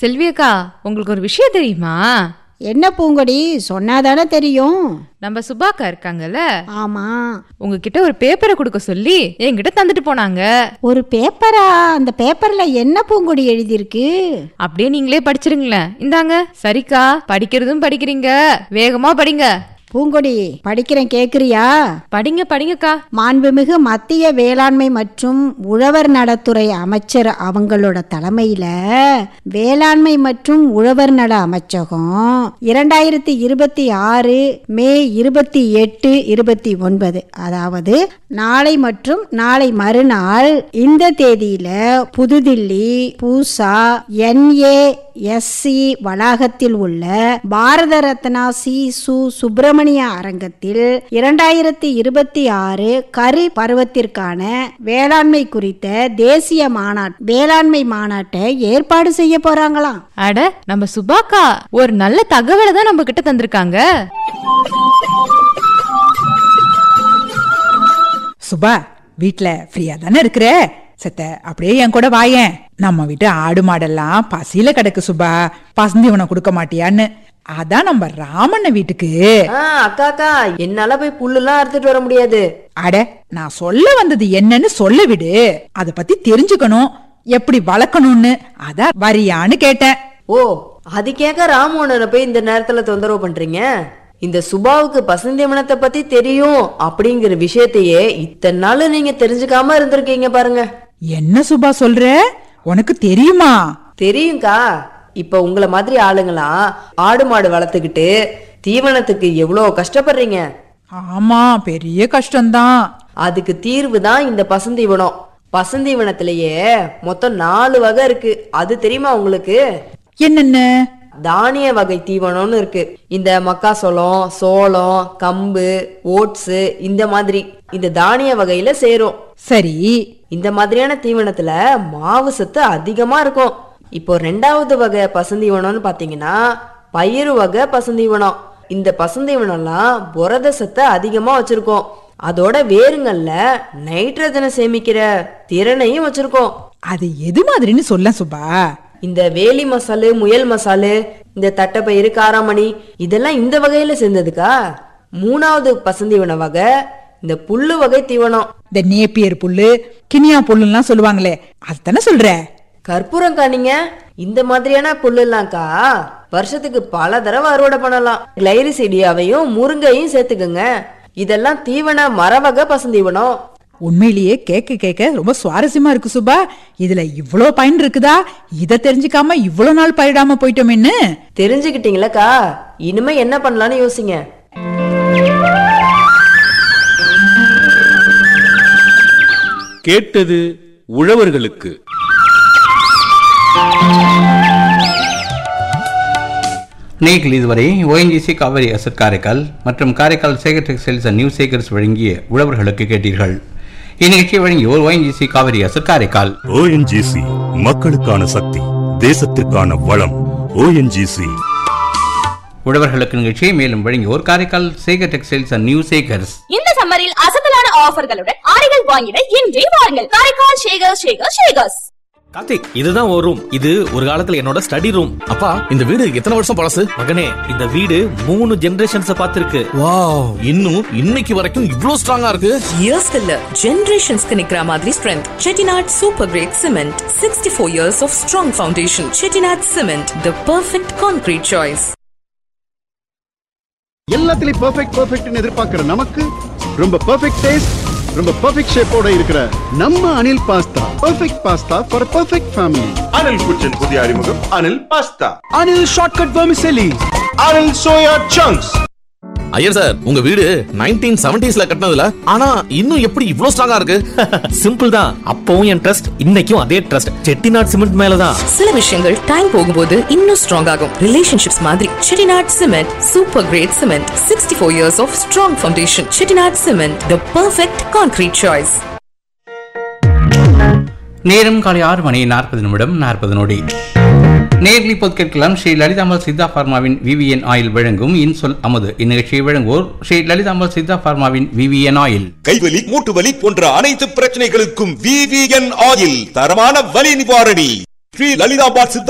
செல்வியக்கா உங்களுக்கு ஒரு விஷயம் தெரியுமா என்ன பூங்கொடி சொன்னாதானே தெரியும் நம்ம சுபாக்கா இருக்காங்கல்ல ஆமா உங்ககிட்ட ஒரு பேப்பரை கொடுக்க சொல்லி என்கிட்ட தந்துட்டு போனாங்க ஒரு பேப்பரா அந்த பேப்பர்ல என்ன பூங்கொடி எழுதியிருக்கு அப்படியே நீங்களே படிச்சிருங்களேன் இந்தாங்க சரிக்கா படிக்கிறதும் படிக்கிறீங்க வேகமா படிங்க பூங்கொடி படிக்கிறேன் கேக்குறியா படிங்க படிங்கக்கா மாண்புமிகு மத்திய வேளாண்மை மற்றும் உழவர் நலத்துறை அமைச்சர் அவங்களோட தலைமையில வேளாண்மை மற்றும் உழவர் நல அமைச்சகம் இரண்டாயிரத்தி இருபத்தி ஆறு மே இருபத்தி எட்டு இருபத்தி ஒன்பது அதாவது நாளை மற்றும் நாளை மறுநாள் இந்த தேதியில புதுதில்லி பூசா என்ஏ எஸ்சி வளாகத்தில் உள்ள பாரத ரத்னா சி சு சுப்பிரமணிய அரங்கத்தில் இரண்டாயிரத்தி இருபத்தி ஆறு கரி பருவத்திற்கான வேளாண்மை குறித்த தேசிய மாநாட் வேளாண்மை மாநாட்டை ஏற்பாடு செய்ய போறாங்களாம் அட நம்ம சுபாக்கா ஒரு நல்ல தகவலை தான் நம்ம கிட்ட தந்திருக்காங்க சுபா வீட்ல ஃப்ரீயா தானே இருக்கிற செத்த அப்படியே என் கூட வாயேன் நம்ம வீட்டு ஆடு மாடெல்லாம் பசியில கிடக்கு சுபா பசந்தீவனம் கொடுக்க மாட்டியான்னு அதான் நம்ம ராமண்ண வீட்டுக்கு ஆ அக்கா அக்கா என்னால போய் புல்லுலாம் அறுத்துட்டு வர முடியாது அட நான் சொல்ல வந்தது என்னன்னு சொல்ல விடு அத பத்தி தெரிஞ்சுக்கணும் எப்படி வளர்க்கணும்னு அதான் வரியான்னு கேட்டேன் ஓ அது கேட்க ராமோனரை போய் இந்த நேரத்துல தொந்தரவு பண்றீங்க இந்த சுபாவுக்கு பசந்தியமனத்தை பத்தி தெரியும் அப்படிங்கிற விஷயத்தையே இத்தனை நாள் நீங்க தெரிஞ்சுக்காம இருந்திருக்கீங்க பாருங்க என்ன சுபா சொல்ற உனக்கு தெரியுமா தெரியும்க்கா இப்ப உங்கள மாதிரி ஆளுங்களாம் ஆடு மாடு வளர்த்துக்கிட்டு தீவனத்துக்கு எவ்வளோ கஷ்டப்படுறீங்க ஆமா பெரிய கஷ்டம்தான் அதுக்கு தீர்வு தான் இந்த பசுந்தீவனம் பசுந்தீவனத்திலேயே மொத்தம் நாலு வகை இருக்கு அது தெரியுமா உங்களுக்கு என்னென்ன தானிய வகை தீவனம்னு இருக்கு இந்த மக்காசோளம் சோளம் கம்பு ஓட்ஸ் இந்த மாதிரி இந்த தானிய வகையில சேரும் சரி இந்த மாதிரியான தீவனத்துல மாவு சத்து அதிகமா இருக்கும் இப்போ ரெண்டாவது வகை பசுந்தீவனம்னு பாத்தீங்கன்னா பயிறு வகை பசுந்தீவனம் இந்த பசுந்தீவனம்லாம் புரத சத்தை அதிகமா வச்சிருக்கோம் அதோட வேருங்கள்ல நைட்ரஜனை சேமிக்கிற திறனையும் வச்சிருக்கோம் அது எது மாதிரின்னு சொல்ல சுபா இந்த வேலி மசாலு முயல் மசாலு இந்த தட்டைப்பயிறு காராமணி இதெல்லாம் இந்த வகையில சேர்ந்ததுக்கா மூணாவது பசந்தீவன வகை இந்த புல்லு வகை தீவனம் இந்த நேப்பியர் புல்லு கினியா புல்லுலாம் சொல்லுவாங்களே அதுதானே சொல்ற கற்பூரங்கா நீங்க இந்த மாதிரியான புல்லுலாம்க்கா வருஷத்துக்கு பல தடவை அறுவடை பண்ணலாம் கிளைரிசீடியாவையும் முருங்கையும் சேர்த்துக்குங்க இதெல்லாம் தீவன மரவகை பசுந்தீவனம் உண்மையிலேயே கேட்க கேட்க ரொம்ப சுவாரஸ்யமா இருக்கு சுபா இதுல இவ்ளோ பயன் இருக்குதா இத தெரிஞ்சுக்காம இவ்ளோ நாள் பயிடாம போயிட்டோமேன்னு தெரிஞ்சுக்கிட்டீங்களக்கா இனிமே என்ன பண்ணலாம்னு யோசிங்க கேட்டது உழவர்களுக்கு நேர்கள் இதுவரை ஓஎன்ஜிசி காவிரி அசட் காரைக்கால் மற்றும் Karaikal Sekar textiles and new Sekars வழங்கிய உழவர்களுக்கு கேட்டீர்கள் இந்நிகழ்ச்சியை வழங்கியோர் ONGC Cauvery asset Karaikal ONGC மக்களுக்கான சக்தி தேசத்திற்கான வளம் ஓஎன்ஜிசி உழவர்களுக்கு நிகழ்ச்சியை மேலும் வழங்கியோர் Karaikal Sekar textiles and new Sekars இந்த சம்மரில் அசத்தலான ஆஃபர்களுடன் ஆடைகள் வாங்கிட இன்றே வாருங்கள் காரைக்கால் ஷேகர் ஷேகர் ஷேகர்ஸ் கார்த்திக் இதுதான் ஒரு ரூம் இது ஒரு காலத்துல என்னோட ஸ்டடி ரூம் அப்பா இந்த வீடு எத்தனை வருஷம் பழசு மகனே இந்த வீடு மூணு ஜெனரேஷன்ஸ் பார்த்திருக்கு வாவ் இன்னும் இன்னைக்கு வரைக்கும் இவ்ளோ ஸ்ட்ராங்கா இருக்கு இயர்ஸ்க்கு இல்ல ஜெனரேஷன்ஸ்க்கு நிக்கிற மாதிரி strength Chettinad super grade cement sixty four years of strong foundation Chettinad cement the perfect concrete choice எல்லாத்துலயும் பெர்ஃபெக்ட் பெர்ஃபெக்ட்னு எதிர்பார்க்கிற நமக்கு ரொம்ப பெர்ஃபெக்ட் டேஸ்ட் ரொம்ப பெர்ஃபெக்ட் ஷேப்போட இருக்கிற நம்ம Anil pasta perfect pasta for perfect family Anil kitchen புதிய அறிமுகம் Anil pasta Anil shortcut vermicelli Anil soya chunks Iyer sir உங்க வீடு நைன்டீன் செவன்டிஸ்ல கட்டினதுல ஆனா இன்னும் எப்படி இவ்ளோ ஸ்ட்ராங்கா இருக்கு சிம்பிள் தான் அப்பவும் என் ட்ரஸ்ட் இன்னைக்கும் அதே ட்ரஸ்ட் செட்டிநாட் சிமெண்ட் மேலதான் சில விஷயங்கள் டைம் போகும்போது இன்னும் ஸ்ட்ராங் ஆகும் ரிலேஷன்ஷிப்ஸ் மாதிரி Chettinad cement super grade cement sixty four years of strong foundation Chettinad cement the perfect concrete choice நேரம் காலை ஆறு மணி நாற்பது நிமிடம் நாற்பது நொடி நேர்லி பொது கேட்கலாம் ஸ்ரீ லலிதாமல் சித்தா பார்மாவின் விவிஎன் ஆயில் வழங்கும் இன்சொல் அமுது இந்நிகழ்ச்சியை வழங்குவோர் ஸ்ரீ லலிதாமல் சித்தா பார்மாவின் விவிஎன் ஆயில் கைவலி மூட்டு வலி போன்ற அனைத்து பிரச்சனைகளுக்கும் விவிஎன் ஆயில் தரமான வலி நிவாரணி ஸ்ரீ லலிதாபாத் சித்த